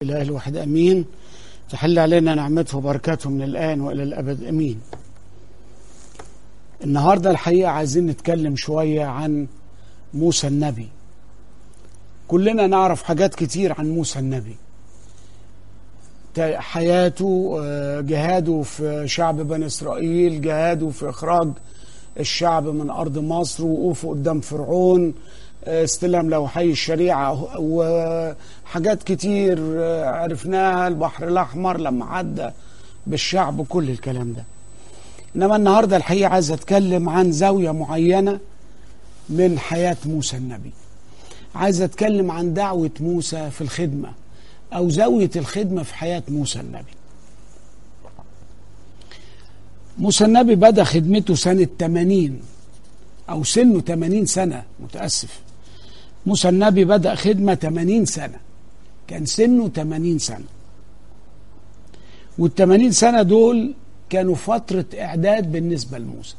الإله الواحد أمين تحل علينا نعمته وبركاته من الآن وإلى الأبد أمين النهاردة الحقيقة عايزين نتكلم شوية عن موسى النبي كلنا نعرف حاجات كتير عن موسى النبي حياته جهاده في شعب بني إسرائيل جهاده في إخراج الشعب من أرض مصر وقوفه قدام فرعون استلم لوحي الشريعة وحاجات كتير عرفناها البحر الأحمر لما عدى بالشعب وكل الكلام ده إنما النهاردة الحقيقة عايز أتكلم عن زاوية معينة من حياة موسى النبي عايز أتكلم عن دعوة موسى في الخدمة أو زاوية الخدمة في حياة موسى النبي موسى النبي بدأ خدمته سنة 80 أو سنه 80 سنة متأسف موسى النبي بدأ خدمة 80 سنة كان سنه 80 سنة وال 80 سنة دول كانوا فترة إعداد بالنسبة لموسى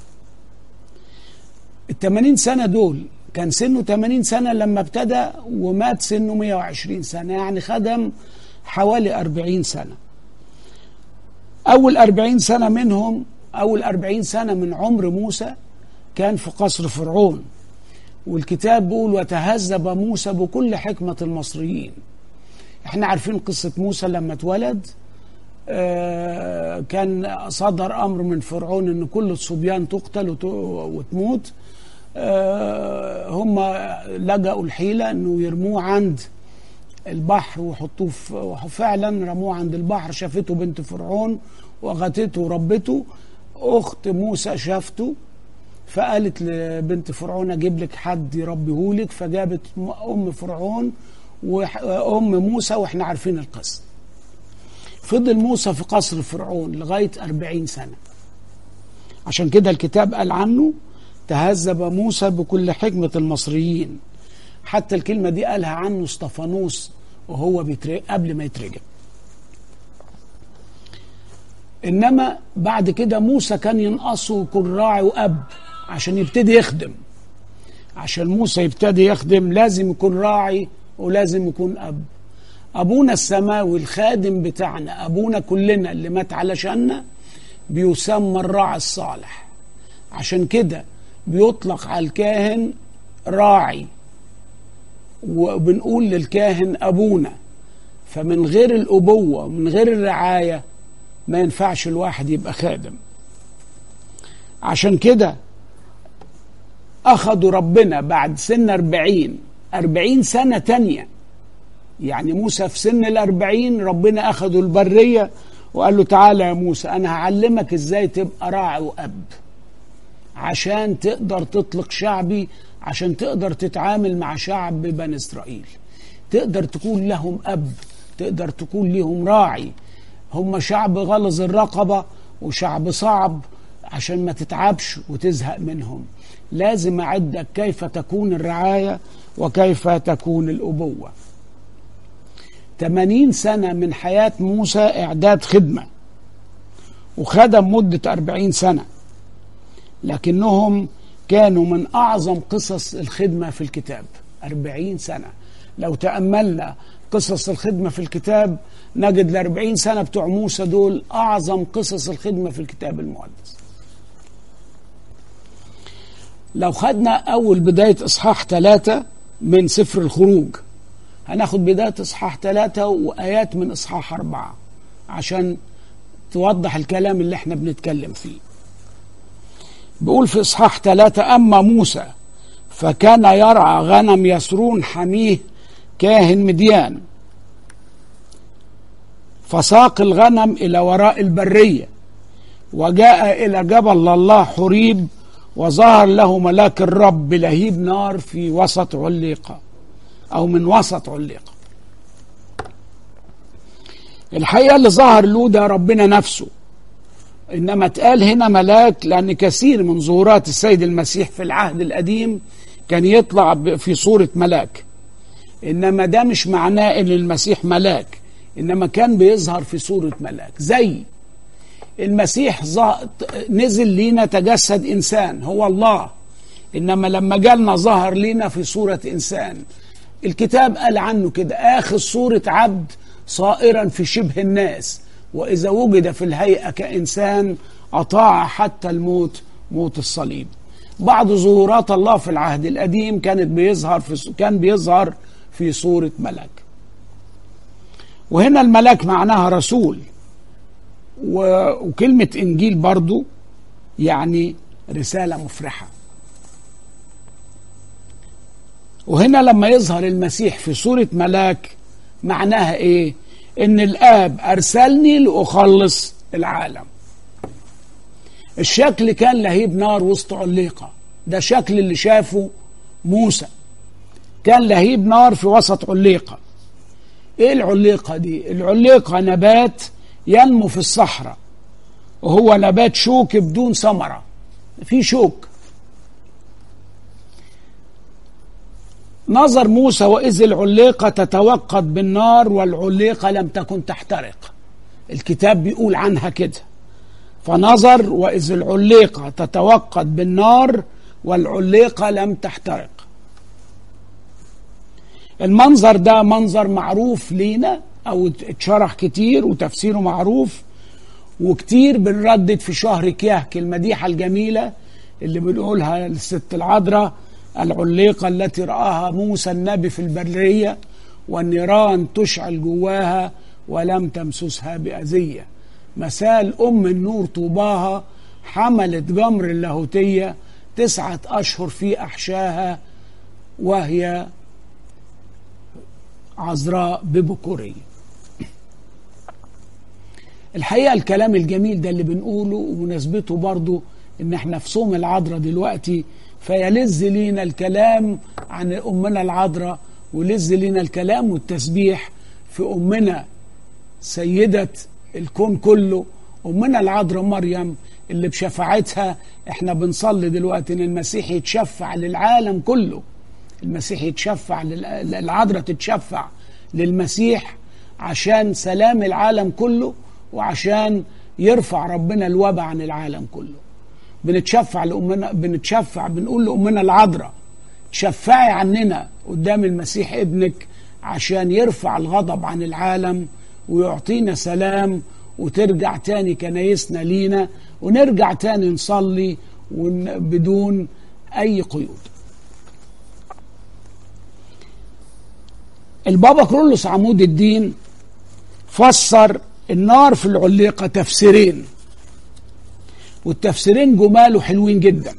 ال 80 سنة دول كان سنه 80 سنة لما ابتدى ومات سنه 120 سنة يعني خدم حوالي 40 سنة أول 40 سنة منهم أول 40 سنة من عمر موسى كان في قصر فرعون والكتاب بيقول وتهذب موسى بكل حكمة المصريين احنا عارفين قصة موسى لما اتولد اه كان صدر أمر من فرعون أن كل الصبيان تقتل وتموت اه هم لجأوا الحيلة أنه يرموه عند البحر وحطوه وفعلا رموه عند البحر شافته بنت فرعون وغتته وربته أخت موسى شافته فقالت لبنت فرعون اجيب لك حد يربيهولك فجابت ام فرعون وام موسى واحنا عارفين القصه فضل موسى في قصر فرعون لغايه أربعين سنه عشان كده الكتاب قال عنه تهذب موسى بكل حكمه المصريين حتى الكلمه دي قالها عنه استفانوس وهو قبل ما يترجم انما بعد كده موسى كان ينقصه يكون راعي واب عشان يبتدي يخدم عشان موسى يبتدي يخدم لازم يكون راعي ولازم يكون اب ابونا السماوي الخادم بتاعنا ابونا كلنا اللي مات علشاننا بيسمى الراعي الصالح عشان كده بيطلق على الكاهن راعي وبنقول للكاهن ابونا فمن غير الابوه من غير الرعايه ما ينفعش الواحد يبقى خادم عشان كده أخذوا ربنا بعد سن أربعين أربعين سنة تانية يعني موسى في سن الأربعين ربنا أخذوا البرية وقال له تعالى يا موسى أنا هعلمك إزاي تبقى راعي وأب عشان تقدر تطلق شعبي عشان تقدر تتعامل مع شعب بني إسرائيل تقدر تكون لهم أب تقدر تكون لهم راعي هم شعب غلظ الرقبة وشعب صعب عشان ما تتعبش وتزهق منهم لازم أعدك كيف تكون الرعاية وكيف تكون الأبوة 80 سنة من حياة موسى إعداد خدمة وخدم مدة 40 سنة لكنهم كانوا من أعظم قصص الخدمة في الكتاب 40 سنة لو تأملنا قصص الخدمة في الكتاب نجد الأربعين سنة بتوع موسى دول أعظم قصص الخدمة في الكتاب المقدس لو خدنا أول بداية إصحاح ثلاثة من سفر الخروج هناخد بداية إصحاح ثلاثة وآيات من إصحاح أربعة عشان توضح الكلام اللي احنا بنتكلم فيه بيقول في إصحاح ثلاثة أما موسى فكان يرعى غنم يسرون حميه كاهن مديان فساق الغنم إلى وراء البرية وجاء إلى جبل الله حريب وظهر له ملاك الرب بلهيب نار في وسط عليقة أو من وسط عليقة الحقيقة اللي ظهر له ده ربنا نفسه إنما اتقال هنا ملاك لأن كثير من ظهورات السيد المسيح في العهد القديم كان يطلع في صورة ملاك إنما ده مش معناه إن المسيح ملاك إنما كان بيظهر في صورة ملاك زي المسيح نزل لينا تجسد إنسان هو الله إنما لما جالنا ظهر لينا في صورة إنسان الكتاب قال عنه كده آخذ صورة عبد صائرا في شبه الناس وإذا وجد في الهيئة كإنسان أطاع حتى الموت موت الصليب بعض ظهورات الله في العهد القديم كانت بيظهر في كان بيظهر في صورة ملك وهنا الملاك معناها رسول وكلمة إنجيل برضو يعني رسالة مفرحة وهنا لما يظهر المسيح في صورة ملاك معناها إيه إن الآب أرسلني لأخلص العالم الشكل كان لهيب نار وسط عليقة ده شكل اللي شافه موسى كان لهيب نار في وسط عليقة ايه العليقة دي العليقة نبات ينمو في الصحراء وهو نبات شوك بدون ثمرة في شوك نظر موسى وإذ العليقة تتوقد بالنار والعليقة لم تكن تحترق الكتاب بيقول عنها كده فنظر وإذ العليقة تتوقد بالنار والعليقة لم تحترق المنظر ده منظر معروف لينا أو اتشرح كتير وتفسيره معروف وكتير بنردد في شهر كيهك المديحة الجميلة اللي بنقولها للست العذراء العليقة التي رآها موسى النبي في البرية والنيران تشعل جواها ولم تمسسها بأذية مثال أم النور طوباها حملت جمر اللاهوتية تسعة أشهر في أحشاها وهي عذراء ببكورية الحقيقة الكلام الجميل ده اللي بنقوله ومناسبته برضو ان احنا في صوم العذراء دلوقتي فيلذ لينا الكلام عن أمنا العذراء ولذ لينا الكلام والتسبيح في أمنا سيدة الكون كله أمنا العذراء مريم اللي بشفاعتها احنا بنصلي دلوقتي ان المسيح يتشفع للعالم كله المسيح يتشفع العذراء تتشفع للمسيح عشان سلام العالم كله وعشان يرفع ربنا الوباء عن العالم كله بنتشفع لأمنا بنتشفع بنقول لأمنا العذراء شفعي عننا قدام المسيح ابنك عشان يرفع الغضب عن العالم ويعطينا سلام وترجع تاني كنايسنا لينا ونرجع تاني نصلي بدون أي قيود البابا كرولوس عمود الدين فسر النار في العليقة تفسيرين والتفسيرين جمال وحلوين جدا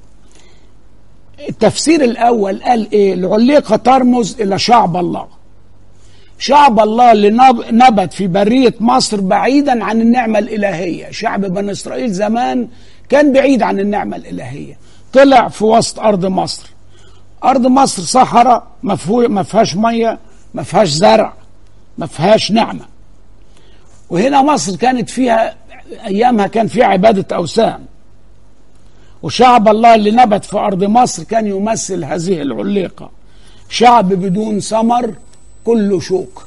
التفسير الأول قال إيه العليقة ترمز إلى شعب الله شعب الله اللي نبت في برية مصر بعيدا عن النعمة الإلهية شعب بني إسرائيل زمان كان بعيد عن النعمة الإلهية طلع في وسط أرض مصر أرض مصر صحراء ما فيهاش مية ما فيهاش زرع ما فيهاش نعمة وهنا مصر كانت فيها أيامها كان فيها عبادة أوثان وشعب الله اللي نبت في أرض مصر كان يمثل هذه العليقة شعب بدون ثمر كله شوك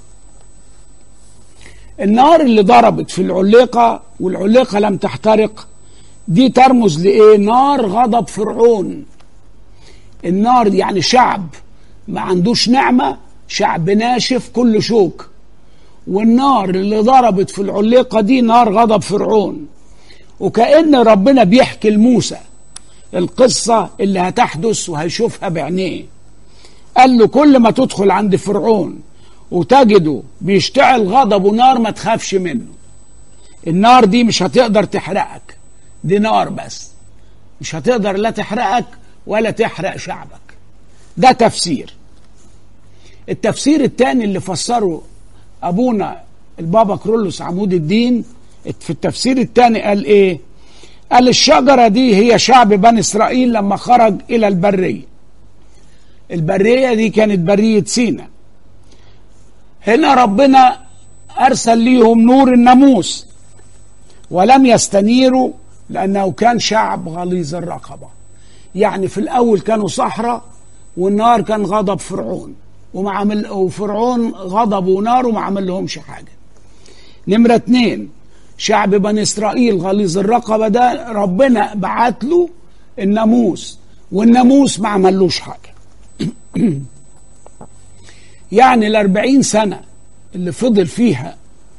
النار اللي ضربت في العليقة والعليقة لم تحترق دي ترمز لإيه نار غضب فرعون النار يعني شعب ما عندوش نعمة شعب ناشف كله شوك والنار اللي ضربت في العليقة دي نار غضب فرعون وكأن ربنا بيحكي لموسى القصة اللي هتحدث وهيشوفها بعينيه قال له كل ما تدخل عند فرعون وتجده بيشتعل غضب ونار ما تخافش منه النار دي مش هتقدر تحرقك دي نار بس مش هتقدر لا تحرقك ولا تحرق شعبك ده تفسير التفسير الثاني اللي فسره ابونا البابا كرولوس عمود الدين في التفسير الثاني قال ايه قال الشجرة دي هي شعب بني اسرائيل لما خرج الى البرية البرية دي كانت برية سينا هنا ربنا ارسل ليهم نور الناموس ولم يستنيروا لانه كان شعب غليظ الرقبة يعني في الاول كانوا صحراء والنار كان غضب فرعون وما عمل وفرعون غضب ونار وما عمل لهمش حاجه نمره اتنين شعب بني اسرائيل غليظ الرقبه ده ربنا بعت له الناموس والناموس ما عملوش حاجه يعني الأربعين سنة اللي فضل فيها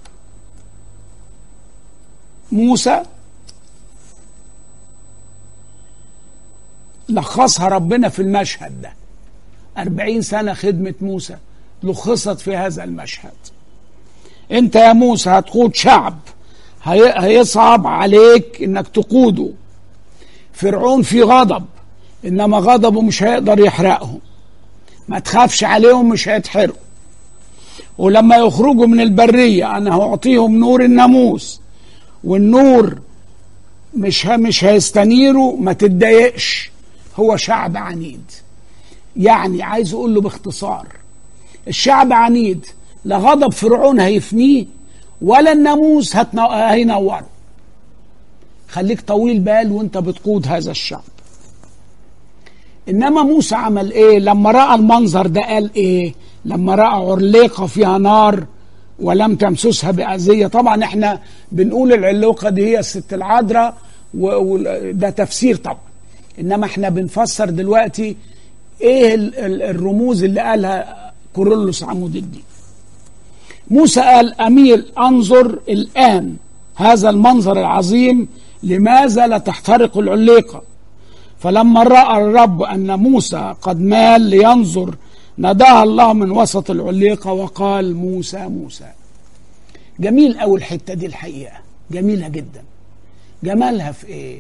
موسى لخصها ربنا في المشهد ده أربعين سنة خدمة موسى لخصت في هذا المشهد انت يا موسى هتقود شعب هيصعب عليك انك تقوده فرعون في غضب انما غضبه مش هيقدر يحرقهم ما تخافش عليهم مش هيتحرقوا ولما يخرجوا من البرية أنا هأعطيهم نور الناموس والنور مش مش هيستنيروا ما تتضايقش هو شعب عنيد يعني عايز اقول له باختصار الشعب عنيد لا غضب فرعون هيفنيه ولا الناموس هينوره خليك طويل بال وانت بتقود هذا الشعب انما موسى عمل ايه لما راى المنظر ده قال ايه لما راى عرليقه فيها نار ولم تمسسها باذيه طبعا احنا بنقول العلوقه دي هي الست العذراء وده تفسير طبعا انما احنا بنفسر دلوقتي ايه الرموز اللي قالها كورولوس عمود الدين موسى قال اميل انظر الان هذا المنظر العظيم لماذا لا تحترق العليقه فلما راى الرب ان موسى قد مال لينظر ناداها الله من وسط العليقه وقال موسى موسى جميل قوي الحته دي الحقيقه جميله جدا جمالها في ايه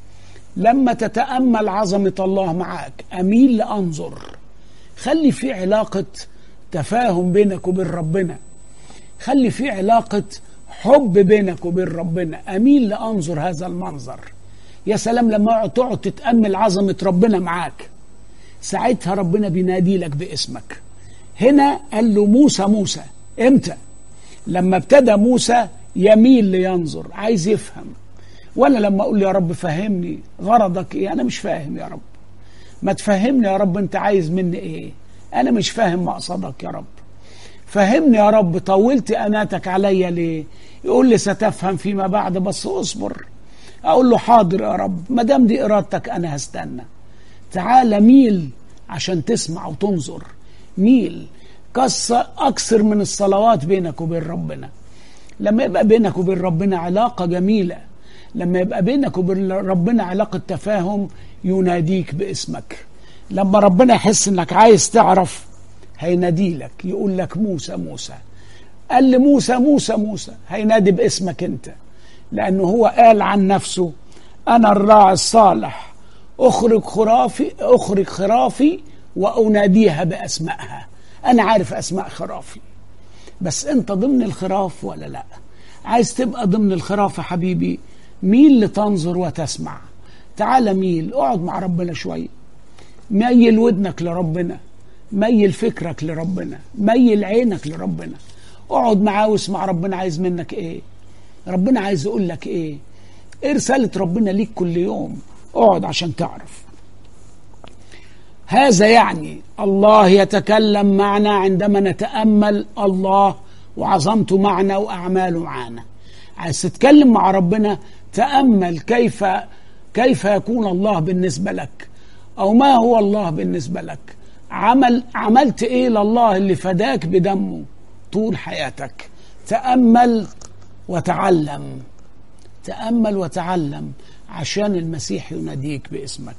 لما تتامل عظمه الله معاك اميل لانظر خلي في علاقه تفاهم بينك وبين ربنا خلي في علاقه حب بينك وبين ربنا اميل لانظر هذا المنظر يا سلام لما تقعد تتامل عظمه ربنا معاك ساعتها ربنا بينادي لك باسمك هنا قال له موسى موسى امتى لما ابتدى موسى يميل لينظر عايز يفهم ولا لما اقول يا رب فهمني غرضك ايه انا مش فاهم يا رب ما تفهمني يا رب انت عايز مني ايه انا مش فاهم مقصدك يا رب فهمني يا رب طولت اناتك عليا ليه يقول لي ستفهم فيما بعد بس اصبر اقول له حاضر يا رب ما دام دي ارادتك انا هستنى تعال ميل عشان تسمع وتنظر ميل كسر اكثر من الصلوات بينك وبين ربنا لما يبقى بينك وبين ربنا علاقه جميله لما يبقى بينك وبين ربنا علاقه تفاهم يناديك باسمك لما ربنا يحس انك عايز تعرف هينادي لك يقول لك موسى موسى قال لموسى موسى موسى هينادي باسمك انت لانه هو قال عن نفسه انا الراعي الصالح اخرج خرافي اخرج خرافي واناديها باسمائها انا عارف اسماء خرافي بس انت ضمن الخراف ولا لا عايز تبقى ضمن الخراف يا حبيبي ميل لتنظر وتسمع تعال ميل اقعد مع ربنا شويه ميل ودنك لربنا ميل فكرك لربنا ميل عينك لربنا اقعد معاه واسمع ربنا عايز منك ايه ربنا عايز يقول لك ايه ايه رساله ربنا ليك كل يوم اقعد عشان تعرف هذا يعني الله يتكلم معنا عندما نتامل الله وعظمته معنا واعماله معنا عايز تتكلم مع ربنا تامل كيف كيف يكون الله بالنسبه لك او ما هو الله بالنسبه لك عمل عملت ايه لله اللي فداك بدمه طول حياتك تامل وتعلم تامل وتعلم عشان المسيح يناديك باسمك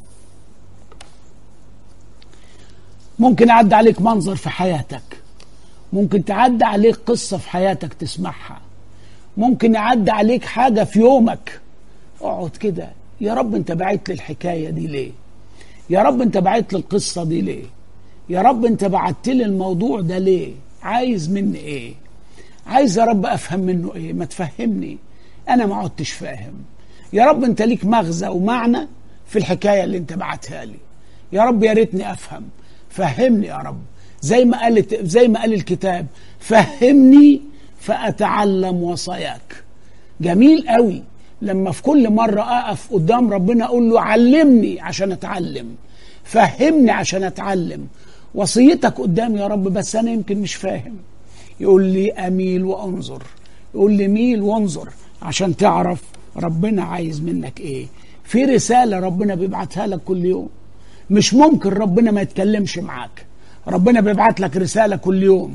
ممكن يعدي عليك منظر في حياتك ممكن تعدي عليك قصة في حياتك تسمعها ممكن يعدي عليك حاجة في يومك اقعد كده يا رب انت بعت لي الحكاية دي ليه يا رب انت بعت لي القصة دي ليه يا رب انت بعت لي الموضوع ده ليه عايز مني ايه عايز يا رب افهم منه ايه ما تفهمني انا ما عدتش فاهم يا رب انت ليك مغزى ومعنى في الحكايه اللي انت بعتها لي يا رب يا ريتني افهم فهمني يا رب زي ما قالت زي ما قال الكتاب فهمني فاتعلم وصاياك جميل قوي لما في كل مره اقف قدام ربنا اقول له علمني عشان اتعلم فهمني عشان اتعلم وصيتك قدامي يا رب بس انا يمكن مش فاهم يقول لي اميل وانظر يقول لي ميل وانظر عشان تعرف ربنا عايز منك ايه في رساله ربنا بيبعتها لك كل يوم مش ممكن ربنا ما يتكلمش معاك ربنا بيبعت لك رساله كل يوم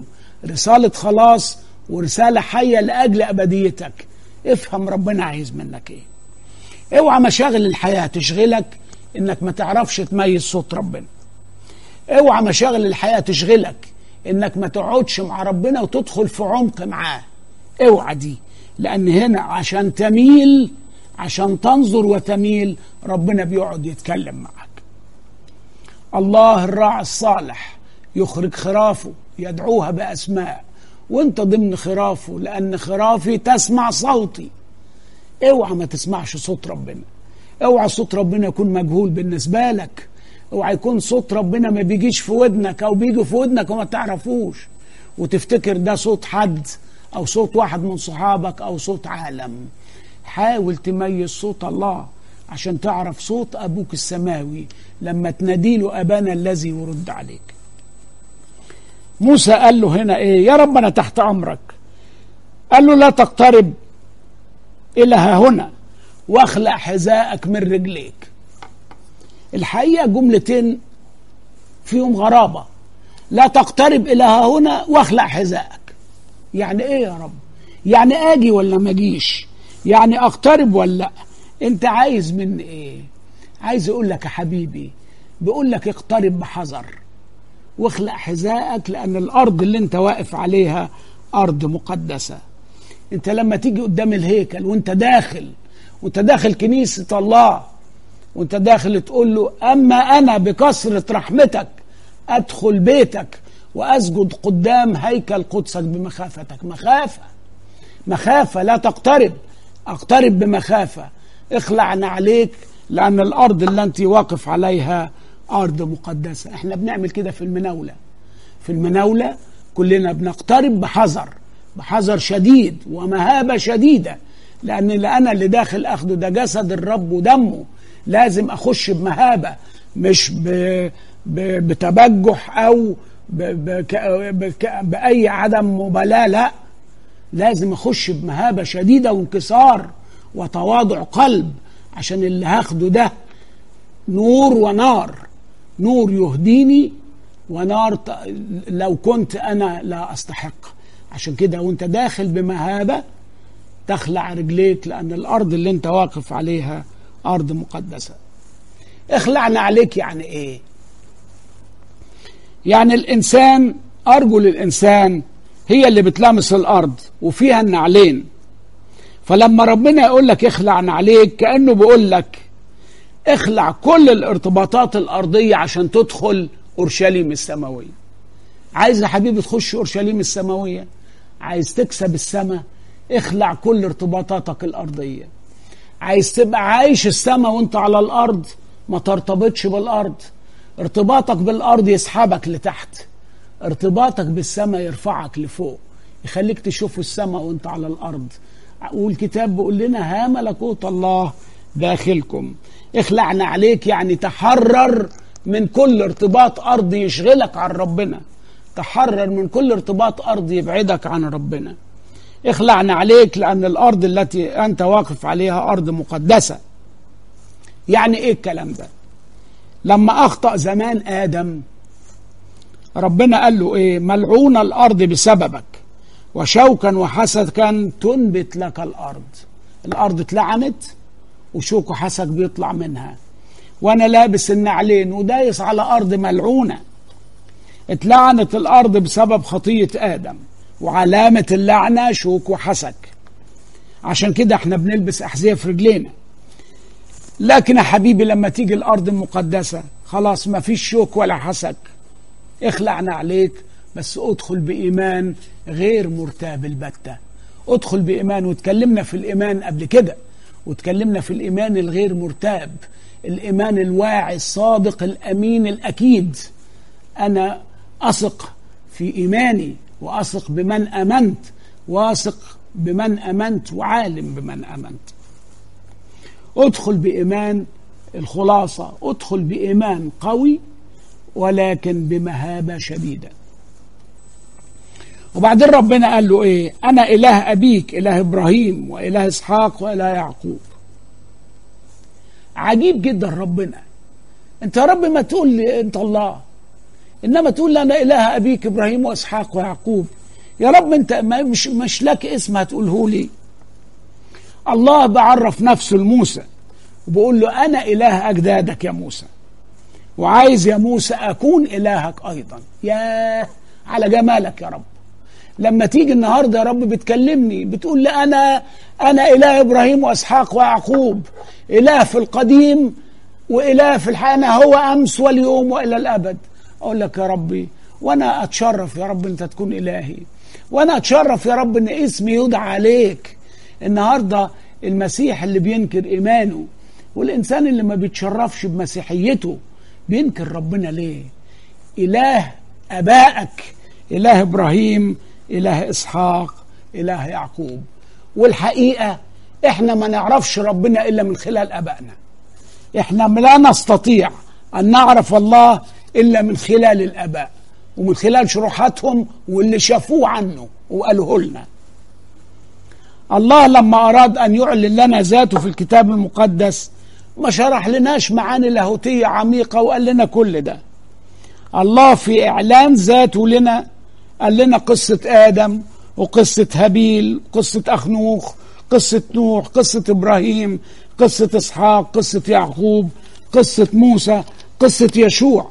رسالة خلاص ورسالة حية لأجل أبديتك افهم ربنا عايز منك ايه اوعى مشاغل الحياة تشغلك انك ما تعرفش تميز صوت ربنا اوعى مشاغل الحياة تشغلك انك ما تقعدش مع ربنا وتدخل في عمق معاه اوعى دي لان هنا عشان تميل عشان تنظر وتميل ربنا بيقعد يتكلم معك الله الراعي الصالح يخرج خرافه يدعوها باسماء وانت ضمن خرافه لان خرافي تسمع صوتي اوعى ما تسمعش صوت ربنا اوعى صوت ربنا يكون مجهول بالنسبه لك اوعى يكون صوت ربنا ما بيجيش في ودنك او بيجي في ودنك وما تعرفوش وتفتكر ده صوت حد او صوت واحد من صحابك او صوت عالم حاول تميز صوت الله عشان تعرف صوت ابوك السماوي لما تناديله ابانا الذي يرد عليك موسى قال له هنا ايه يا رب انا تحت امرك قال له لا تقترب الى ها هنا واخلع حذاءك من رجليك الحقيقه جملتين فيهم غرابه لا تقترب الى ها هنا واخلع حذاءك يعني ايه يا رب يعني اجي ولا ما اجيش يعني اقترب ولا لا انت عايز مني ايه عايز اقول لك يا حبيبي بيقول لك اقترب بحذر واخلع حذائك لان الارض اللي انت واقف عليها ارض مقدسه انت لما تيجي قدام الهيكل وانت داخل وانت داخل كنيسه الله وانت داخل تقول له اما انا بكثره رحمتك ادخل بيتك واسجد قدام هيكل قدسك بمخافتك مخافه مخافه لا تقترب اقترب بمخافه اخلع عليك لان الارض اللي انت واقف عليها ارض مقدسه احنا بنعمل كده في المناوله في المناوله كلنا بنقترب بحذر بحذر شديد ومهابه شديده لان اللي انا اللي داخل اخده ده جسد الرب ودمه لازم اخش بمهابه مش ب... ب... بتبجح او ب... ب... ب... باي عدم مبالاه لا لازم اخش بمهابه شديده وانكسار وتواضع قلب عشان اللي هاخده ده نور ونار نور يهديني ونار لو كنت انا لا استحق عشان كده وانت داخل بمهابه تخلع رجليك لان الارض اللي انت واقف عليها ارض مقدسه اخلعنا عليك يعني ايه يعني الانسان ارجل الانسان هي اللي بتلامس الارض وفيها النعلين فلما ربنا يقول لك اخلع عليك كانه بيقول لك اخلع كل الارتباطات الارضيه عشان تدخل اورشليم السماويه عايز يا حبيبي تخش اورشليم السماويه عايز تكسب السماء اخلع كل ارتباطاتك الارضيه عايز تبقى عايش السماء وانت على الارض ما ترتبطش بالارض ارتباطك بالارض يسحبك لتحت ارتباطك بالسماء يرفعك لفوق يخليك تشوف السماء وانت على الارض والكتاب بيقول لنا ها ملكوت الله داخلكم اخلعنا عليك يعني تحرر من كل ارتباط ارضي يشغلك عن ربنا تحرر من كل ارتباط ارضي يبعدك عن ربنا اخلعنا عليك لان الارض التي انت واقف عليها ارض مقدسه يعني ايه الكلام ده لما اخطا زمان ادم ربنا قال له ايه ملعون الارض بسببك وشوكا وحسكا تنبت لك الارض الارض اتلعنت وشوك وحسك بيطلع منها وانا لابس النعلين ودايس على ارض ملعونه اتلعنت الارض بسبب خطيه ادم وعلامه اللعنه شوك وحسك عشان كده احنا بنلبس احذيه في رجلينا لكن يا حبيبي لما تيجي الارض المقدسه خلاص ما فيش شوك ولا حسك اخلعنا عليك بس ادخل بايمان غير مرتاب البته ادخل بايمان وتكلمنا في الايمان قبل كده وتكلمنا في الايمان الغير مرتاب الايمان الواعي الصادق الامين الاكيد انا اثق في ايماني واثق بمن امنت واثق بمن امنت وعالم بمن امنت ادخل بايمان الخلاصه ادخل بايمان قوي ولكن بمهابه شديده وبعدين ربنا قال له ايه انا اله ابيك اله ابراهيم واله اسحاق واله يعقوب عجيب جدا ربنا انت يا رب ما تقول لي انت الله انما تقول لي انا اله ابيك ابراهيم واسحاق ويعقوب يا رب انت ما مش مش لك اسم هتقوله لي الله بعرف نفسه لموسى وبقول له انا اله اجدادك يا موسى وعايز يا موسى اكون الهك ايضا يا على جمالك يا رب لما تيجي النهارده يا رب بتكلمني بتقول لي انا انا اله ابراهيم واسحاق ويعقوب اله في القديم واله في الحياه انا هو امس واليوم والى الابد اقول لك يا ربي وانا اتشرف يا رب انت تكون الهي وانا اتشرف يا رب ان اسمي يوضع عليك النهارده المسيح اللي بينكر ايمانه والانسان اللي ما بيتشرفش بمسيحيته بينكر ربنا ليه اله ابائك اله ابراهيم اله اسحاق اله يعقوب والحقيقه احنا ما نعرفش ربنا الا من خلال ابائنا احنا لا نستطيع ان نعرف الله الا من خلال الاباء ومن خلال شروحاتهم واللي شافوه عنه وقالوه لنا الله لما اراد ان يعلن لنا ذاته في الكتاب المقدس ما شرح لناش معاني لاهوتيه عميقه وقال لنا كل ده الله في اعلان ذاته لنا قال لنا قصه ادم وقصه هابيل قصه اخنوخ قصه نوح قصه ابراهيم قصه اسحاق قصه يعقوب قصه موسى قصه يشوع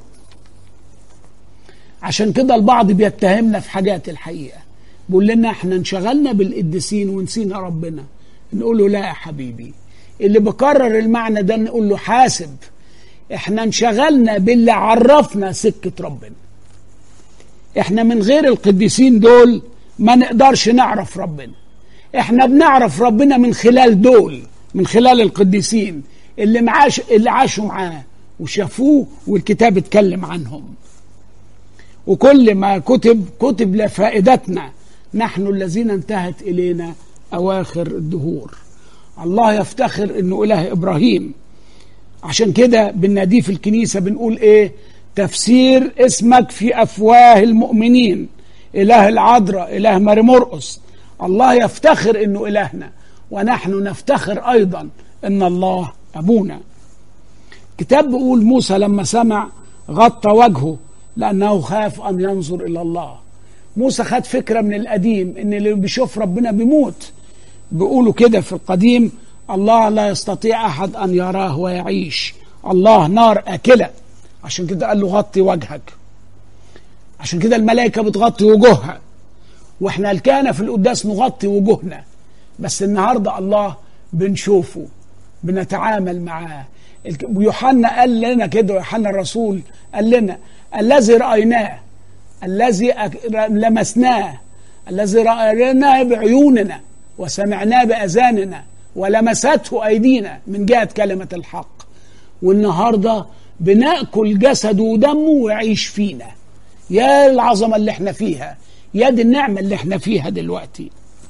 عشان كده البعض بيتهمنا في حاجات الحقيقه بيقول لنا احنا انشغلنا بالقديسين ونسينا ربنا نقول له لا يا حبيبي اللي بكرر المعنى ده نقول له حاسب احنا انشغلنا باللي عرفنا سكه ربنا احنا من غير القديسين دول ما نقدرش نعرف ربنا احنا بنعرف ربنا من خلال دول من خلال القديسين اللي معاش اللي عاشوا معاه وشافوه والكتاب اتكلم عنهم وكل ما كتب كتب لفائدتنا نحن الذين انتهت الينا اواخر الدهور الله يفتخر انه اله ابراهيم عشان كده بناديه في الكنيسه بنقول ايه تفسير اسمك في افواه المؤمنين اله العذراء اله ماري مرقس الله يفتخر انه الهنا ونحن نفتخر ايضا ان الله ابونا كتاب بيقول موسى لما سمع غطى وجهه لانه خاف ان ينظر الى الله موسى خد فكره من القديم ان اللي بيشوف ربنا بيموت بيقولوا كده في القديم الله لا يستطيع احد ان يراه ويعيش الله نار اكله عشان كده قال له غطي وجهك عشان كده الملائكه بتغطي وجوهها واحنا الكهنه في القداس نغطي وجوهنا بس النهارده الله بنشوفه بنتعامل معاه يوحنا قال لنا كده يوحنا الرسول قال لنا الذي رايناه الذي لمسناه الذي رايناه بعيوننا وسمعناه باذاننا ولمسته ايدينا من جهه كلمه الحق والنهارده بناكل جسده ودمه ويعيش فينا يا العظمه اللي احنا فيها يا دي النعمه اللي احنا فيها دلوقتي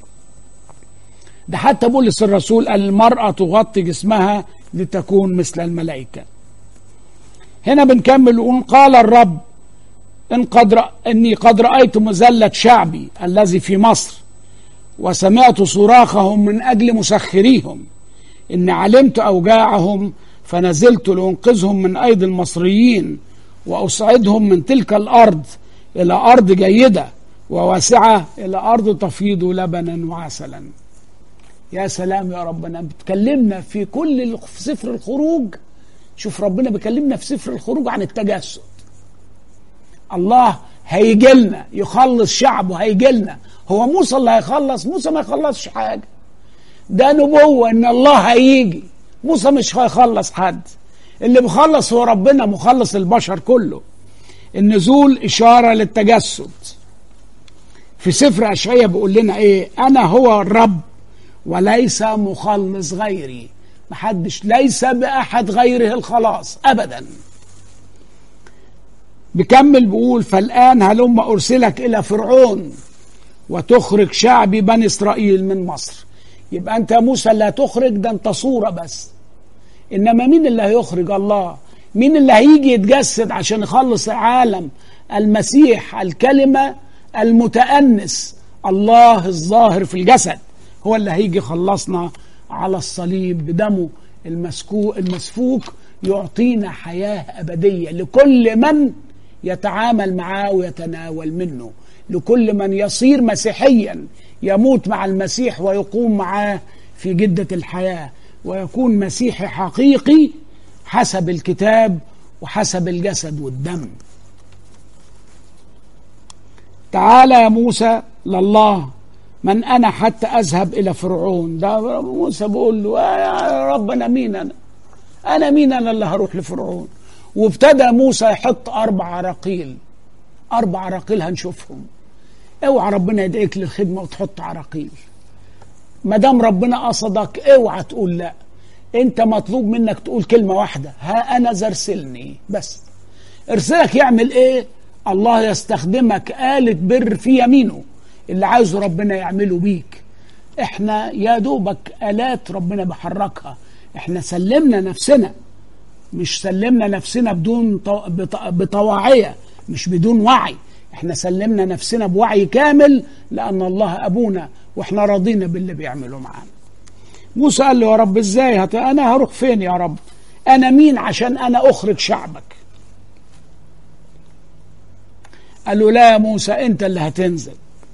ده حتى بولس الرسول قال المرأة تغطي جسمها لتكون مثل الملائكة هنا بنكمل ونقول قال الرب إن قد رأ... إني قد رأيت مذلة شعبي الذي في مصر وسمعت صراخهم من أجل مسخريهم إن علمت أوجاعهم فنزلت لأنقذهم من أيدي المصريين وأصعدهم من تلك الأرض إلى أرض جيدة وواسعة إلى أرض تفيض لبنا وعسلا يا سلام يا ربنا بتكلمنا في كل في سفر الخروج شوف ربنا بيكلمنا في سفر الخروج عن التجسد الله هيجي لنا يخلص شعبه هيجي لنا هو موسى اللي هيخلص موسى ما يخلصش حاجه ده نبوه ان الله هيجي موسى مش هيخلص حد اللي بيخلص هو ربنا مخلص البشر كله النزول اشاره للتجسد في سفر اشعياء بيقول لنا ايه انا هو الرب وليس مخلص غيري محدش ليس باحد غيره الخلاص ابدا بكمل بيقول فالان هلم ارسلك الى فرعون وتخرج شعبي بني اسرائيل من مصر يبقى انت يا موسى اللي هتخرج ده انت صوره بس انما مين اللي هيخرج الله مين اللي هيجي يتجسد عشان يخلص العالم المسيح الكلمه المتأنس الله الظاهر في الجسد هو اللي هيجي يخلصنا على الصليب بدمه المسكو المسفوك يعطينا حياة أبدية لكل من يتعامل معاه ويتناول منه لكل من يصير مسيحيا يموت مع المسيح ويقوم معاه في جدة الحياة ويكون مسيحي حقيقي حسب الكتاب وحسب الجسد والدم تعال يا موسى لله من أنا حتى أذهب إلى فرعون ده موسى بيقول له يا رب أنا مين أنا أنا مين أنا اللي هروح لفرعون وابتدى موسى يحط أربع عراقيل أربع عراقيل هنشوفهم اوعى ربنا يدعيك للخدمة وتحط عراقيل ما دام ربنا قصدك اوعى تقول لا انت مطلوب منك تقول كلمة واحدة ها أنا زرسلني بس ارسلك يعمل ايه الله يستخدمك آلة بر في يمينه اللي عايزه ربنا يعمله بيك احنا يا دوبك آلات ربنا بحركها احنا سلمنا نفسنا مش سلمنا نفسنا بدون بطواعية مش بدون وعي احنا سلمنا نفسنا بوعي كامل لأن الله أبونا واحنا راضينا باللي بيعمله معانا موسى قال له يا رب ازاي هت... انا هروح فين يا رب انا مين عشان انا اخرج شعبك قال له لا يا موسى انت اللي هتنزل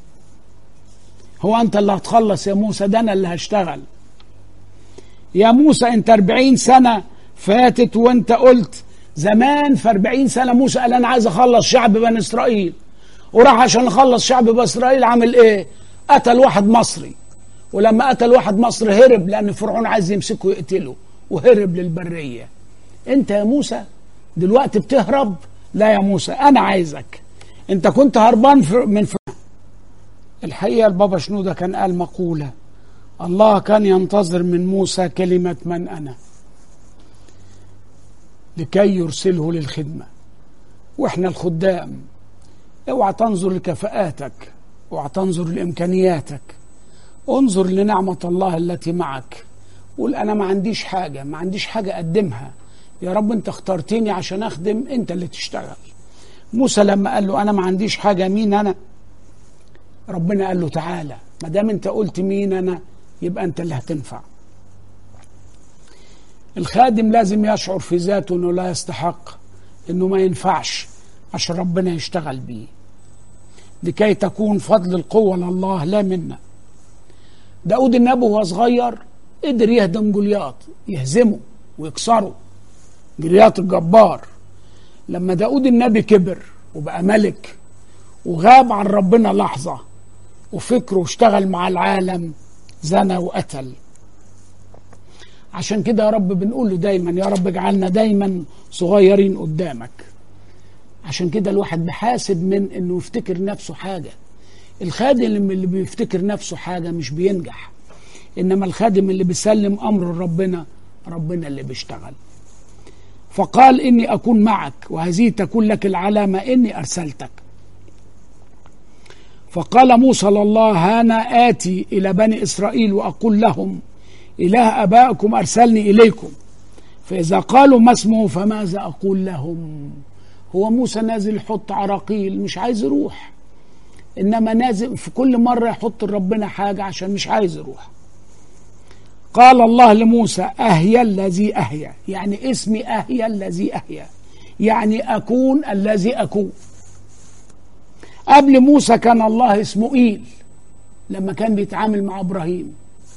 هو انت اللي هتخلص يا موسى ده انا اللي هشتغل يا موسى انت أربعين سنة فاتت وانت قلت زمان في أربعين سنة موسى قال انا عايز اخلص شعب بني اسرائيل وراح عشان يخلص شعب بني اسرائيل عمل ايه قتل واحد مصري ولما قتل واحد مصري هرب لان فرعون عايز يمسكه ويقتله وهرب للبرية انت يا موسى دلوقتي بتهرب لا يا موسى انا عايزك انت كنت هربان من فرعون الحقيقة البابا شنودة كان قال مقولة الله كان ينتظر من موسى كلمة من أنا لكي يرسله للخدمة وإحنا الخدام اوعى تنظر لكفاءاتك اوعى تنظر لإمكانياتك انظر لنعمة الله التي معك قول أنا ما عنديش حاجة ما عنديش حاجة أقدمها يا رب أنت اخترتني عشان أخدم أنت اللي تشتغل موسى لما قال له أنا ما عنديش حاجة مين أنا ربنا قال له تعالى ما دام أنت قلت مين أنا يبقى أنت اللي هتنفع الخادم لازم يشعر في ذاته أنه لا يستحق أنه ما ينفعش عشان ربنا يشتغل بيه لكي تكون فضل القوة لله لا منا داود النبي وهو صغير قدر يهدم جولياط يهزمه ويكسره جولياط الجبار لما داود النبي كبر وبقى ملك وغاب عن ربنا لحظة وفكره اشتغل مع العالم زنى وقتل عشان كده يا رب بنقول له دايما يا رب اجعلنا دايما صغيرين قدامك عشان كده الواحد بحاسب من انه يفتكر نفسه حاجه الخادم اللي بيفتكر نفسه حاجة مش بينجح إنما الخادم اللي بيسلم أمر ربنا ربنا اللي بيشتغل فقال إني أكون معك وهذه تكون لك العلامة إني أرسلتك فقال موسى لله أنا آتي إلى بني إسرائيل وأقول لهم إله أبائكم أرسلني إليكم فإذا قالوا ما اسمه فماذا أقول لهم هو موسى نازل يحط عراقيل مش عايز يروح انما نازل في كل مره يحط لربنا حاجه عشان مش عايز يروح قال الله لموسى اهيا الذي اهيا يعني اسمي اهيا الذي اهيا يعني اكون الذي اكون قبل موسى كان الله اسمه ايل لما كان بيتعامل مع ابراهيم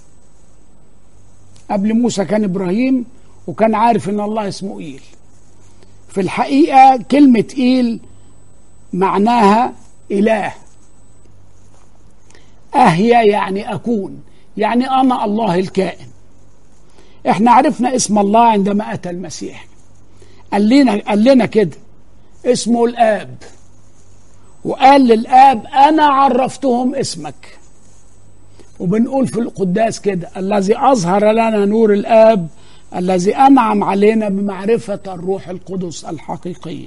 قبل موسى كان ابراهيم وكان عارف ان الله اسمه ايل في الحقيقه كلمه ايل معناها اله أهي يعني أكون يعني أنا الله الكائن احنا عرفنا اسم الله عندما أتى المسيح قال لنا, قال لنا كده اسمه الآب وقال للآب أنا عرفتهم اسمك وبنقول في القداس كده الذي أظهر لنا نور الآب الذي أنعم علينا بمعرفة الروح القدس الحقيقية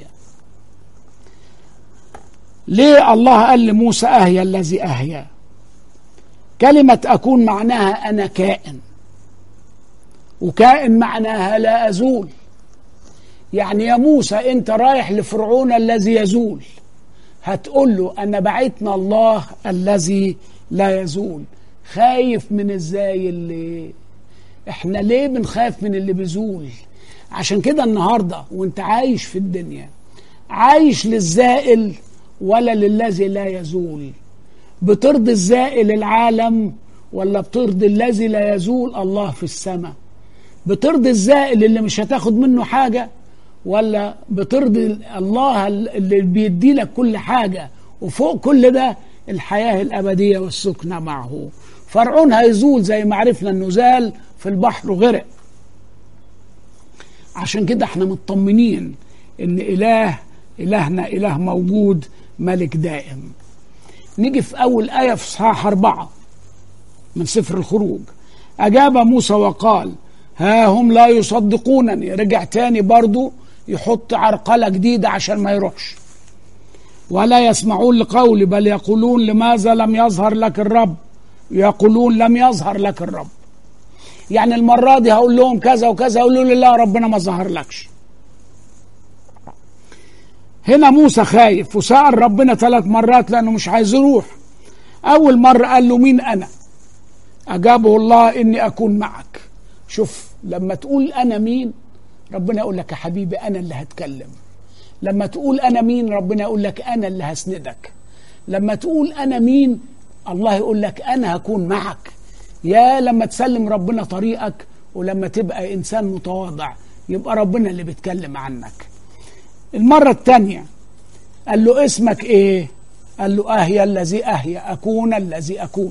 ليه الله قال لموسى أهيا الذي أهيا كلمة أكون معناها أنا كائن وكائن معناها لا أزول يعني يا موسى أنت رايح لفرعون الذي يزول هتقول له أنا بعتنا الله الذي لا يزول خايف من ازاي اللي احنا ليه بنخاف من اللي بيزول عشان كده النهارده وانت عايش في الدنيا عايش للزائل ولا للذي لا يزول بترضي الزائل العالم ولا بترضي الذي لا يزول الله في السماء بترضي الزائل اللي مش هتاخد منه حاجة ولا بترضي الله اللي بيدي لك كل حاجة وفوق كل ده الحياة الأبدية والسكنة معه فرعون هيزول زي ما عرفنا انه زال في البحر وغرق عشان كده احنا مطمنين ان اله الهنا اله موجود ملك دائم نيجي في اول ايه في صحاح اربعه من سفر الخروج اجاب موسى وقال ها هم لا يصدقونني رجع تاني برضو يحط عرقلة جديدة عشان ما يروحش ولا يسمعون لقولي بل يقولون لماذا لم يظهر لك الرب يقولون لم يظهر لك الرب يعني المرة دي هقول لهم كذا وكذا يقولوا لي لا ربنا ما ظهر لكش هنا موسى خايف وسأل ربنا ثلاث مرات لأنه مش عايز يروح أول مرة قال له مين أنا أجابه الله إني أكون معك شوف لما تقول أنا مين ربنا يقول لك يا حبيبي أنا اللي هتكلم لما تقول أنا مين ربنا يقول لك أنا اللي هسندك لما تقول أنا مين الله يقول لك أنا هكون معك يا لما تسلم ربنا طريقك ولما تبقى إنسان متواضع يبقى ربنا اللي بيتكلم عنك المرة الثانية قال له اسمك ايه قال له اهيا الذي اهيا اكون الذي اكون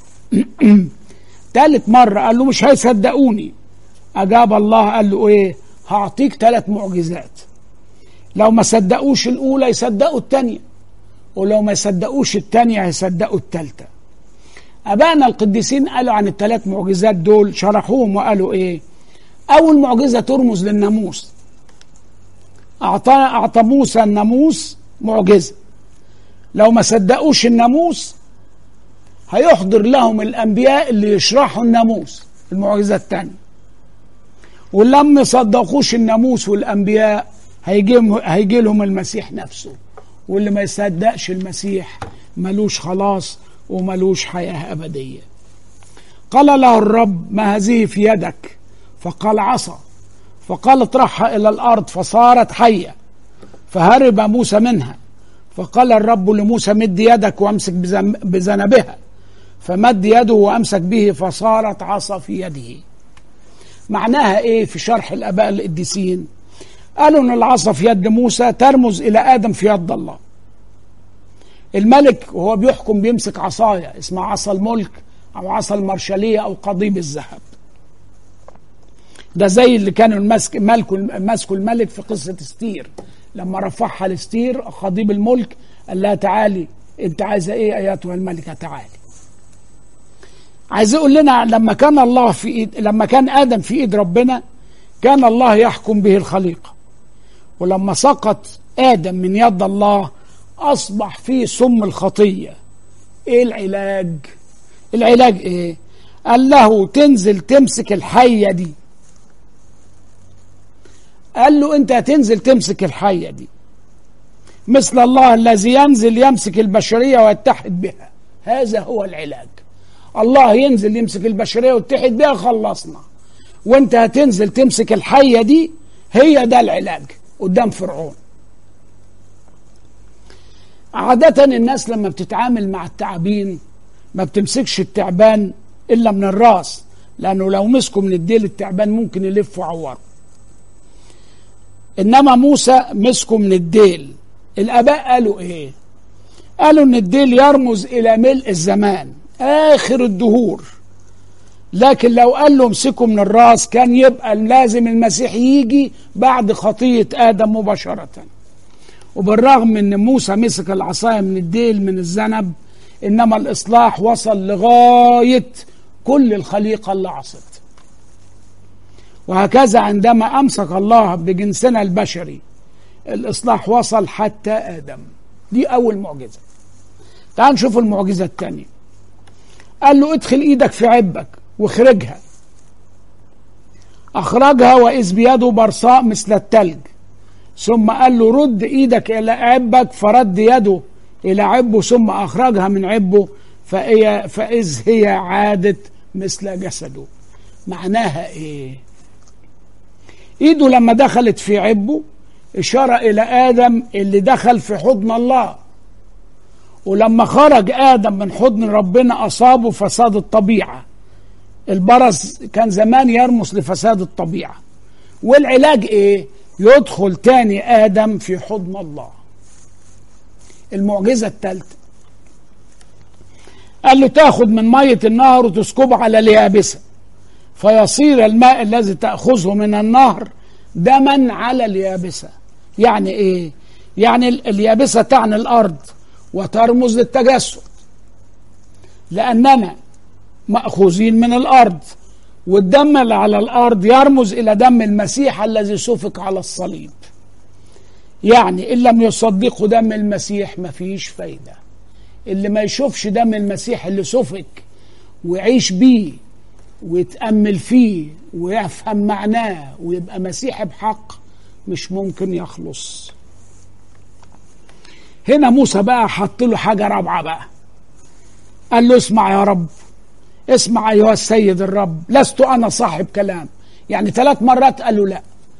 ثالث مرة قال له مش هيصدقوني اجاب الله قال له ايه هعطيك ثلاث معجزات لو ما صدقوش الاولى يصدقوا الثانية ولو ما يصدقوش الثانية هيصدقوا الثالثة ابائنا القديسين قالوا عن الثلاث معجزات دول شرحوهم وقالوا ايه اول معجزة ترمز للناموس أعطى أعطى موسى الناموس معجزة لو ما صدقوش الناموس هيحضر لهم الأنبياء اللي يشرحوا الناموس المعجزة الثانية ولما يصدقوش الناموس والأنبياء هيجي, هيجي لهم المسيح نفسه واللي ما يصدقش المسيح ملوش خلاص وملوش حياة أبدية قال له الرب ما هذه في يدك فقال عصا فقال اطرحها إلى الأرض فصارت حية فهرب موسى منها فقال الرب لموسى مد يدك وامسك بذنبها فمد يده وامسك به فصارت عصا في يده معناها ايه في شرح الاباء القديسين قالوا ان العصا في يد موسى ترمز الى ادم في يد الله الملك وهو بيحكم بيمسك عصايه اسمها عصا الملك او عصا المرشليه او قضيب الذهب ده زي اللي كانوا المسك ملك ماسكوا الملك في قصه استير لما رفعها لاستير خضيب الملك قال لها تعالي انت عايزه ايه ايتها الملكه تعالي عايز يقول لنا لما كان الله في ايد لما كان ادم في ايد ربنا كان الله يحكم به الخليقه ولما سقط ادم من يد الله اصبح فيه سم الخطيه ايه العلاج العلاج ايه قال له تنزل تمسك الحيه دي قال له انت هتنزل تمسك الحيه دي مثل الله الذي ينزل يمسك البشريه ويتحد بها هذا هو العلاج الله ينزل يمسك البشريه ويتحد بها خلصنا وانت هتنزل تمسك الحيه دي هي ده العلاج قدام فرعون عادة الناس لما بتتعامل مع التعابين ما بتمسكش التعبان إلا من الراس لأنه لو مسكوا من الديل التعبان ممكن يلف ويعوره انما موسى مسكه من الديل الاباء قالوا ايه قالوا ان الديل يرمز الى ملء الزمان اخر الدهور لكن لو قال له امسكه من الراس كان يبقى لازم المسيح يجي بعد خطيه ادم مباشره وبالرغم ان موسى مسك العصايه من الديل من الذنب انما الاصلاح وصل لغايه كل الخليقه اللي عصت وهكذا عندما امسك الله بجنسنا البشري الاصلاح وصل حتى ادم دي اول معجزه تعال نشوف المعجزه الثانيه قال له ادخل ايدك في عبك واخرجها اخرجها واذ بيده برصاء مثل التلج ثم قال له رد ايدك الى عبك فرد يده الى عبه ثم اخرجها من عبه فهي فاذ هي عادت مثل جسده معناها ايه ايده لما دخلت في عبه اشاره الى ادم اللي دخل في حضن الله ولما خرج آدم من حضن ربنا أصابه فساد الطبيعة البرص كان زمان يرمز لفساد الطبيعة والعلاج إيه؟ يدخل تاني آدم في حضن الله المعجزة الثالثة قال له تاخد من مية النهر وتسكبه على اليابسة فيصير الماء الذي تأخذه من النهر دما على اليابسة يعني ايه يعني اليابسة تعني الأرض وترمز للتجسد لأننا مأخوذين من الأرض والدم اللي على الأرض يرمز إلى دم المسيح الذي سفك على الصليب يعني إن لم يصدقوا دم المسيح مفيش فايدة اللي ما يشوفش دم المسيح اللي سفك ويعيش بيه ويتأمل فيه ويفهم معناه ويبقى مسيحي بحق مش ممكن يخلص هنا موسى بقى حط له حاجة رابعة بقى قال له اسمع يا رب اسمع أيها السيد الرب لست أنا صاحب كلام يعني ثلاث مرات قال له لا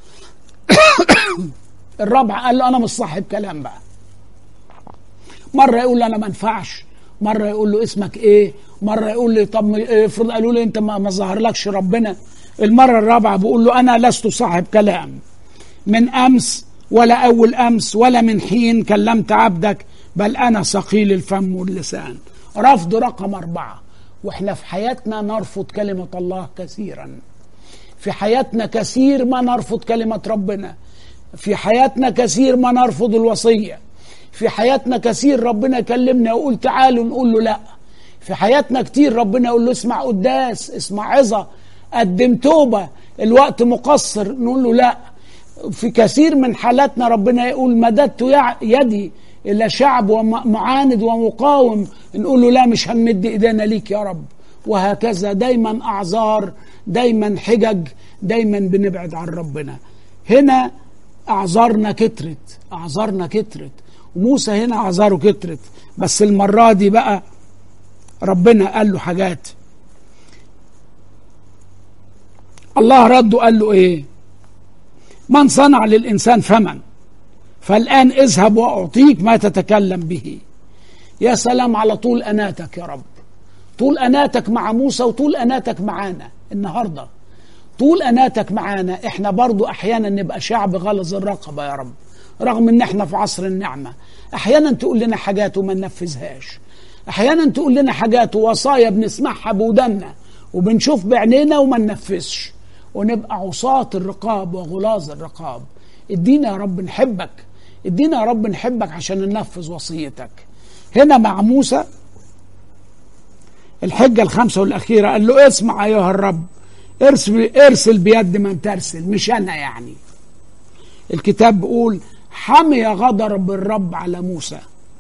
الرابعة قال له أنا مش صاحب كلام بقى مرة يقول له أنا ما انفعش مرة يقول له اسمك إيه مرة يقول لي طب افرض قالوا لي أنت ما ظهرلكش ربنا المرة الرابعة بقول له أنا لست صاحب كلام من أمس ولا أول أمس ولا من حين كلمت عبدك بل أنا ثقيل الفم واللسان رفض رقم أربعة وإحنا في حياتنا نرفض كلمة الله كثيرا في حياتنا كثير ما نرفض كلمة ربنا في حياتنا كثير ما نرفض الوصية في حياتنا كثير ربنا يكلمنا ويقول تعالوا نقول له لا في حياتنا كتير ربنا يقول له اسمع قداس اسمع عظة قدم توبة الوقت مقصر نقول له لا في كثير من حالاتنا ربنا يقول مددت يدي إلى شعب معاند ومقاوم نقول له لا مش هنمد إيدينا ليك يا رب وهكذا دايما أعذار دايما حجج دايما بنبعد عن ربنا هنا أعذارنا كترت أعذارنا كترت وموسى هنا أعذاره كترت بس المرة دي بقى ربنا قال له حاجات الله رد وقال له ايه من صنع للإنسان فمن فالآن اذهب وأعطيك ما تتكلم به يا سلام على طول أناتك يا رب طول أناتك مع موسى وطول أناتك معانا النهاردة طول أناتك معانا إحنا برضو أحيانا نبقى شعب غلظ الرقبة يا رب رغم إن إحنا في عصر النعمة أحيانا تقول لنا حاجات وما ننفذهاش أحيانا تقول لنا حاجات ووصايا بنسمعها بودنا وبنشوف بعينينا وما ننفذش ونبقى عصاة الرقاب وغلاظ الرقاب ادينا يا رب نحبك ادينا يا رب نحبك عشان ننفذ وصيتك هنا مع موسى الحجة الخامسة والأخيرة قال له اسمع أيها الرب ارسل, ارسل بيد من ترسل مش أنا يعني الكتاب بيقول حمي غضب الرب على موسى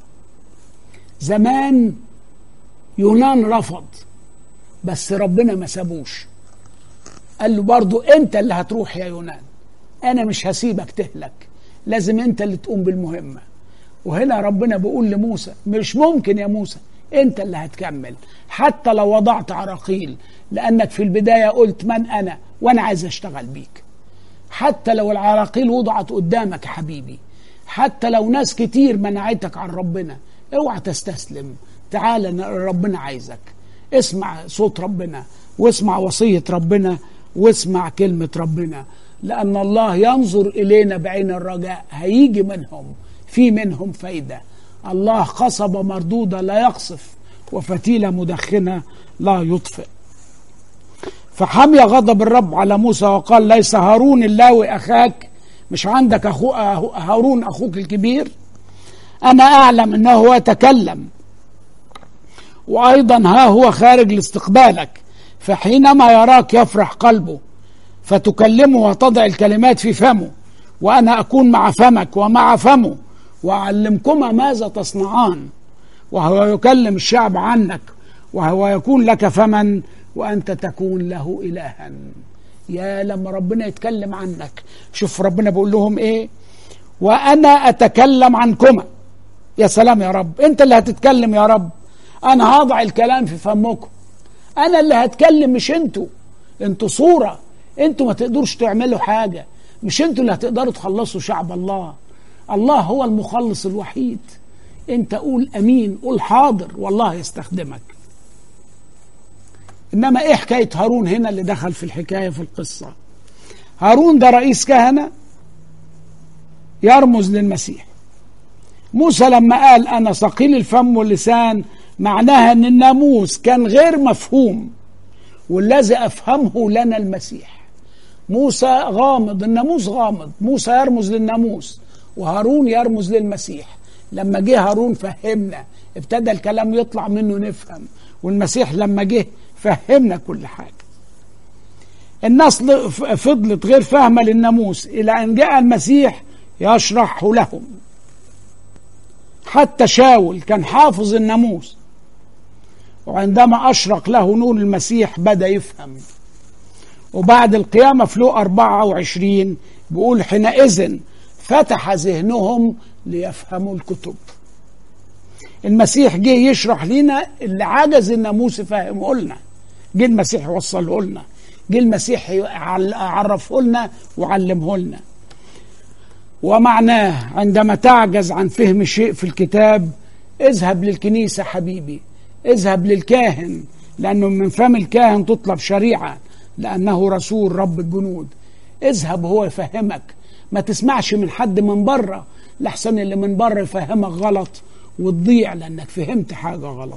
زمان يونان رفض بس ربنا ما سابوش قال له برضو انت اللي هتروح يا يونان انا مش هسيبك تهلك لازم انت اللي تقوم بالمهمه وهنا ربنا بيقول لموسى مش ممكن يا موسى انت اللي هتكمل حتى لو وضعت عراقيل لانك في البدايه قلت من انا وانا عايز اشتغل بيك حتى لو العراقيل وضعت قدامك يا حبيبي حتى لو ناس كتير منعتك عن ربنا اوعى تستسلم تعال ربنا عايزك اسمع صوت ربنا واسمع وصيه ربنا واسمع كلمة ربنا لأن الله ينظر إلينا بعين الرجاء هيجي منهم في منهم فايدة الله قصبة مردودة لا يقصف وفتيلة مدخنة لا يطفئ فحمي غضب الرب على موسى وقال ليس هارون اللاوي أخاك مش عندك أخو هارون أخوك الكبير أنا أعلم أنه هو يتكلم وأيضا ها هو خارج لاستقبالك فحينما يراك يفرح قلبه فتكلمه وتضع الكلمات في فمه وأنا أكون مع فمك ومع فمه وأعلمكما ماذا تصنعان وهو يكلم الشعب عنك وهو يكون لك فمن وأنت تكون له إلها يا لما ربنا يتكلم عنك شوف ربنا بيقول لهم إيه وأنا أتكلم عنكما يا سلام يا رب أنت اللي هتتكلم يا رب أنا هضع الكلام في فمكم انا اللي هتكلم مش انتوا انتوا صوره انتوا ما تقدروش تعملوا حاجه مش انتوا اللي هتقدروا تخلصوا شعب الله الله هو المخلص الوحيد انت قول امين قول حاضر والله يستخدمك انما ايه حكايه هارون هنا اللي دخل في الحكايه في القصه هارون ده رئيس كهنه يرمز للمسيح موسى لما قال انا ثقيل الفم واللسان معناها ان الناموس كان غير مفهوم والذي افهمه لنا المسيح موسى غامض الناموس غامض موسى يرمز للناموس وهارون يرمز للمسيح لما جه هارون فهمنا ابتدى الكلام يطلع منه نفهم والمسيح لما جه فهمنا كل حاجة الناس فضلت غير فاهمة للناموس إلى أن جاء المسيح يشرحه لهم حتى شاول كان حافظ الناموس وعندما أشرق له نور المسيح بدأ يفهم وبعد القيامة في لو 24 بيقول حينئذ فتح ذهنهم ليفهموا الكتب المسيح جه يشرح لنا اللي عجز الناموس يفهمه لنا جه المسيح يوصله لنا جه المسيح يعرفه لنا وعلمه لنا ومعناه عندما تعجز عن فهم شيء في الكتاب اذهب للكنيسة حبيبي اذهب للكاهن لأنه من فم الكاهن تطلب شريعة لأنه رسول رب الجنود اذهب هو يفهمك ما تسمعش من حد من بره لحسن اللي من بره يفهمك غلط وتضيع لأنك فهمت حاجة غلط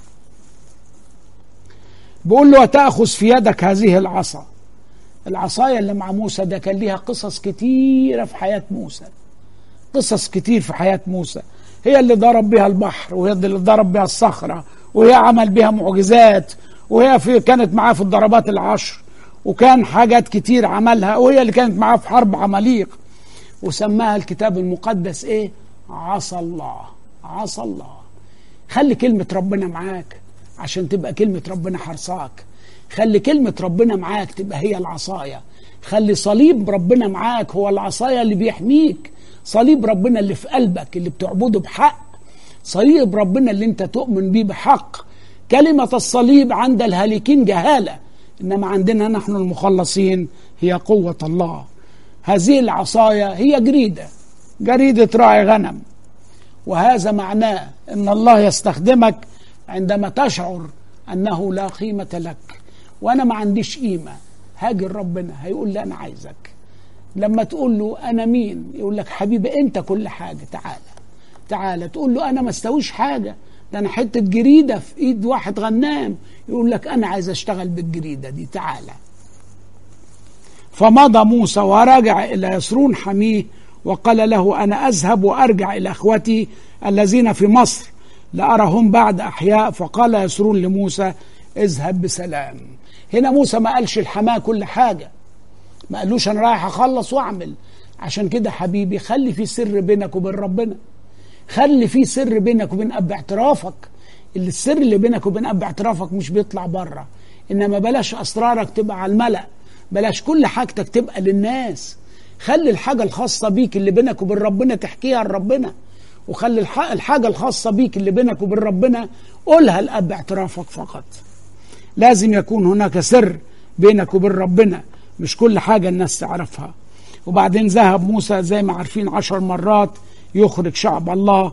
بقول له وتأخذ في يدك هذه العصا العصاية اللي مع موسى ده كان ليها قصص كتيرة في حياة موسى قصص كتير في حياة موسى هي اللي ضرب بها البحر وهي اللي ضرب بها الصخرة وهي عمل بها معجزات وهي في كانت معاه في الضربات العشر وكان حاجات كتير عملها وهي اللي كانت معاه في حرب عماليق وسماها الكتاب المقدس ايه عصا الله عصا الله خلي كلمة ربنا معاك عشان تبقى كلمة ربنا حرصاك خلي كلمة ربنا معاك تبقى هي العصاية خلي صليب ربنا معاك هو العصاية اللي بيحميك صليب ربنا اللي في قلبك اللي بتعبده بحق صليب ربنا اللي انت تؤمن بيه بحق كلمة الصليب عند الهالكين جهالة إنما عندنا نحن المخلصين هي قوة الله هذه العصاية هي جريدة جريدة راعي غنم وهذا معناه أن الله يستخدمك عندما تشعر أنه لا قيمة لك وأنا ما عنديش قيمة هاجر ربنا هيقول لي أنا عايزك لما تقول له أنا مين يقول لك حبيبي أنت كل حاجة تعالى تعالى تقول له أنا ما استويش حاجة ده أنا حتة جريدة في إيد واحد غنام يقول لك أنا عايز أشتغل بالجريدة دي تعالى فمضى موسى ورجع إلى يسرون حميه وقال له أنا أذهب وأرجع إلى أخوتي الذين في مصر لأرهم بعد أحياء فقال يسرون لموسى اذهب بسلام هنا موسى ما قالش الحماه كل حاجة ما قالوش أنا رايح أخلص وأعمل عشان كده حبيبي خلي في سر بينك وبين ربنا خلي في سر بينك وبين أب اعترافك اللي السر اللي بينك وبين أب اعترافك مش بيطلع بره إنما بلاش أسرارك تبقى على الملأ بلاش كل حاجتك تبقى للناس خلي الحاجة الخاصة بيك اللي بينك وبين ربنا تحكيها لربنا وخلي الحاجة الخاصة بيك اللي بينك وبين ربنا قولها لأب اعترافك فقط لازم يكون هناك سر بينك وبين ربنا مش كل حاجة الناس تعرفها وبعدين ذهب موسى زي ما عارفين عشر مرات يخرج شعب الله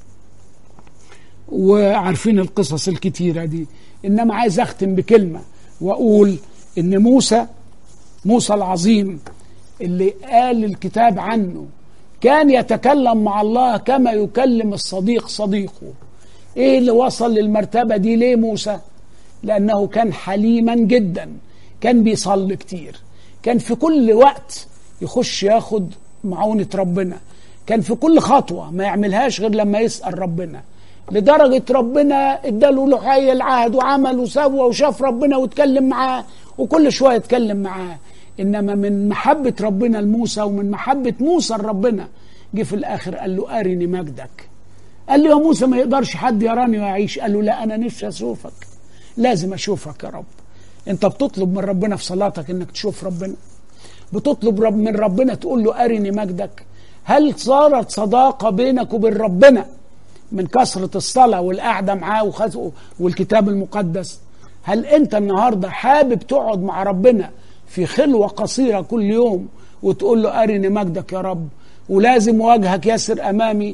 وعارفين القصص الكتيرة دي إنما عايز أختم بكلمة وأقول إن موسى موسى العظيم اللي قال الكتاب عنه كان يتكلم مع الله كما يكلم الصديق صديقه ايه اللي وصل للمرتبة دي ليه موسى لانه كان حليما جدا كان بيصلي كتير كان في كل وقت يخش ياخد معونة ربنا كان في كل خطوة ما يعملهاش غير لما يسأل ربنا لدرجة ربنا اداله له حي العهد وعمل وسوى وشاف ربنا واتكلم معاه وكل شوية يتكلم معاه إنما من محبة ربنا لموسى ومن محبة موسى لربنا جه في الآخر قال له أرني مجدك قال له يا موسى ما يقدرش حد يراني ويعيش قال له لا أنا نفسي أشوفك لازم أشوفك يا رب أنت بتطلب من ربنا في صلاتك إنك تشوف ربنا بتطلب رب من ربنا تقول له أرني مجدك هل صارت صداقة بينك وبين ربنا من كثرة الصلاة والقعدة معاه والكتاب المقدس هل أنت النهاردة حابب تقعد مع ربنا في خلوة قصيرة كل يوم وتقول له أرني مجدك يا رب ولازم وجهك يسر أمامي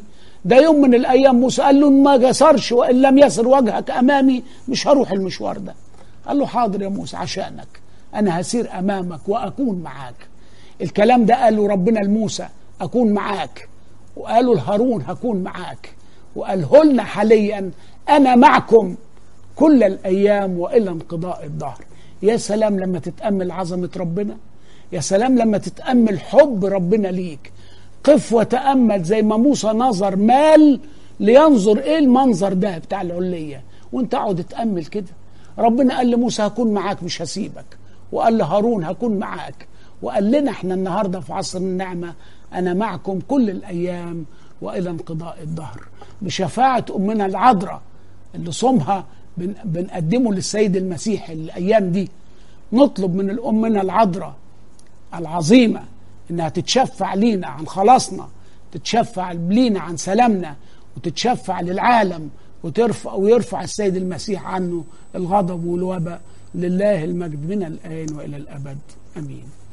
ده يوم من الايام موسى قال له إن ما جسرش وان لم يسر وجهك امامي مش هروح المشوار ده قال له حاضر يا موسى عشانك انا هسير امامك واكون معاك الكلام ده قاله ربنا لموسى اكون معاك وقالوا لهارون هكون معاك وقاله لنا حاليا انا معكم كل الايام والى انقضاء الدهر يا سلام لما تتامل عظمه ربنا يا سلام لما تتامل حب ربنا ليك قف وتامل زي ما موسى نظر مال لينظر ايه المنظر ده بتاع العليه وانت اقعد تامل كده ربنا قال لموسى هكون معاك مش هسيبك وقال لهارون هكون معاك وقال لنا احنا النهارده في عصر النعمه انا معكم كل الايام والى انقضاء الدهر بشفاعه امنا العذراء اللي صومها بن بنقدمه للسيد المسيح الايام دي نطلب من الامنا العذراء العظيمه انها تتشفع لينا عن خلاصنا تتشفع لينا عن سلامنا وتتشفع للعالم وترفع ويرفع السيد المسيح عنه الغضب والوباء لله المجد من الآن وإلى الأبد أمين